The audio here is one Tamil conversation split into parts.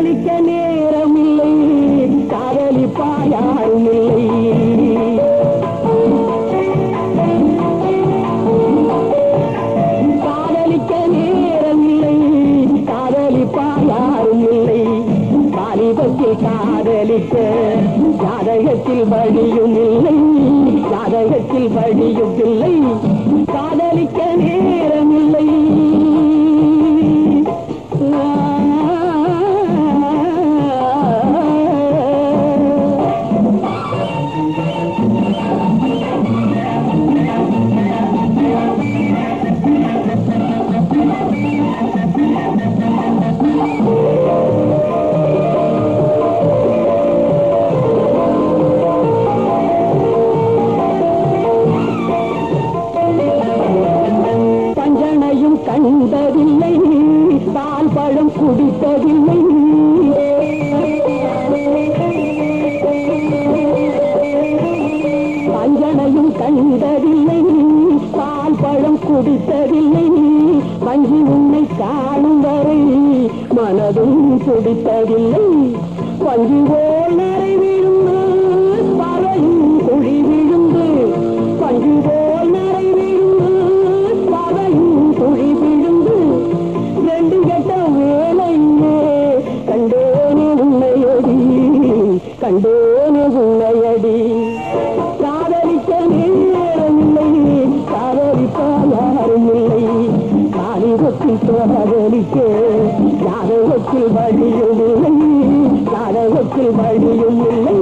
காதலிக்க நேரமில்லை காதலிப்பா யாரும் இல்லை காதலிக்க நேரமில்லை காதலிப்பா யாரும் இல்லை வாலிபத்தில் காதலிக்க ஜாதகத்தில் வழியும் இல்லை ஜாதகத்தில் வழியும் இல்லை காதலிக்க நேரமில்லை பஞ்சனையும் கண்டதில்லை பால் பழம் குடித்ததில்லை பஞ்சனையும் கண்டதில்லை பால் பழம் குடித்ததில்லை வஞ்சி உன்னை காணும் வரை மனதும் துடித்ததில்லை வஞ்சி போல் நிறை விழுந்து பறையும் குழி விழுந்து பஞ்சு போல் நிறை விழுந்து பறையும் குழி விழுந்து ரெண்டு கெட்ட வேலையிலே கண்டேனே உன்னையடி கண்டேனே உன்னையடி காதலிக்க நேரமில்லை காதலிப்பால் யாரும் இல்லை காலிபத்தில் காதலிக்க ஜாதகத்தில் வழியும் இல்லை ஜாதகத்தில் வழியும் இல்லை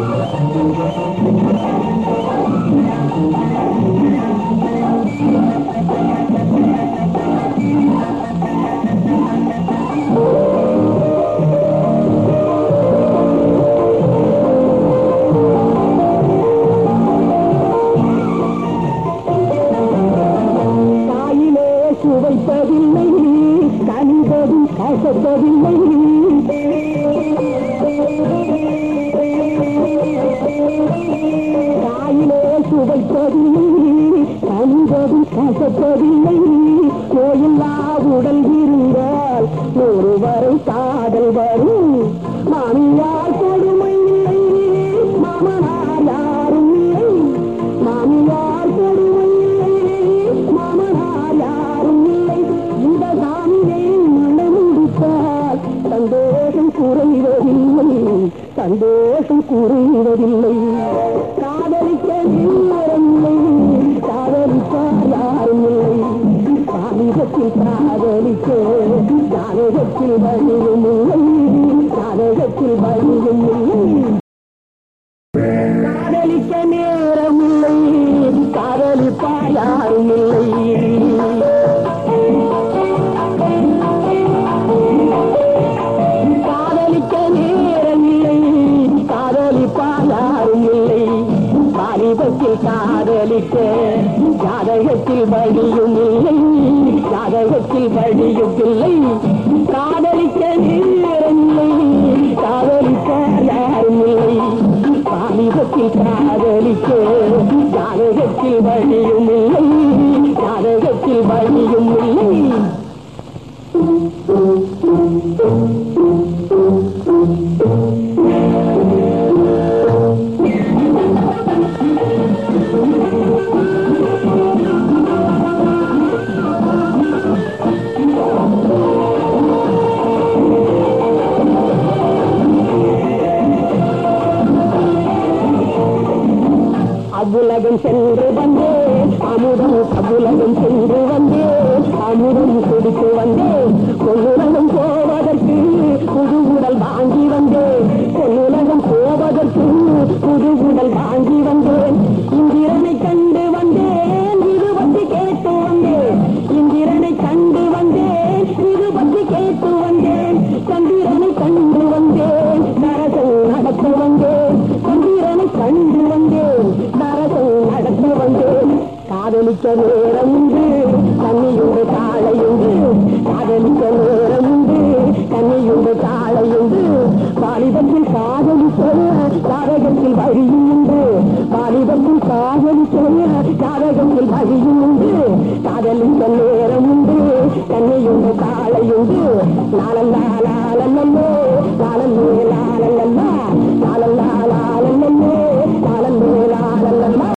தாயிலே சுவைப்பதில்லை கனிததும் கசப்பதில்லை தாயிலே சுவைப்பதில்லை கனிததும் கசப்பதில்லை கோயில்லா உடல் இருந்தால் ஒருவரை காதல் வரும் மாமியார் கொடுமை இல்லை மாமனார் யாரும் இல்லை மாமியார் கொடுமை இல்லை மாமனார் யாரும் இல்லை இந்த சாமியை மனம் முடித்தால் சந்தோஷம் குறைவதில்லை சந்தோஷம் குறைவதில்லை காதலிக்க நேரமில்லை காதலிப்பார் யாரும் இல்லை காகிதத்தில் காதலிக்க ஜாதகத்தில் வழியும் இல்லை ஜாதகத்தில் வழியும் இல்லை காதலிக்க நேரமில்லை காதலிப்பார் யாரும் இல்லை காதலிக்க நேரமில்லை காதலிப்பார் யாரும் இல்லை வாலிபத்தில் காதலிக்க ஜாதகத்தில் வழியும் இல்லை ஜாதகத்தில் வழியும் இல்லை காதலிக்க நேரமில்லை காதலிப்பார் யாரும் இல்லை வாலிபத்தில் காதலிக்க ஜாதகத்தில் வழியும் இல்லை ஜாதகத்தில் வழியும் இல்லை அவ்வுலகம் சென்று வந்தேன் அமுதம் அவ்வுலகம் சென்று வந்தேன் அமுதம் குடித்து வந்தேன் பொன்னுலகம் போவதற்கு புது உடல் வாங்கி வந்தேன் பொன்னுலகம் போவதற்கு புது உடல் வாங்கி வந்தேன் இந்திரனை கண்டு வந்தேன் இது பற்றி கேட்டு வந்தேன் இந்திரனை கண்டு வந்தேன் இது பற்றி கேட்டு வந்தேன் கண்டு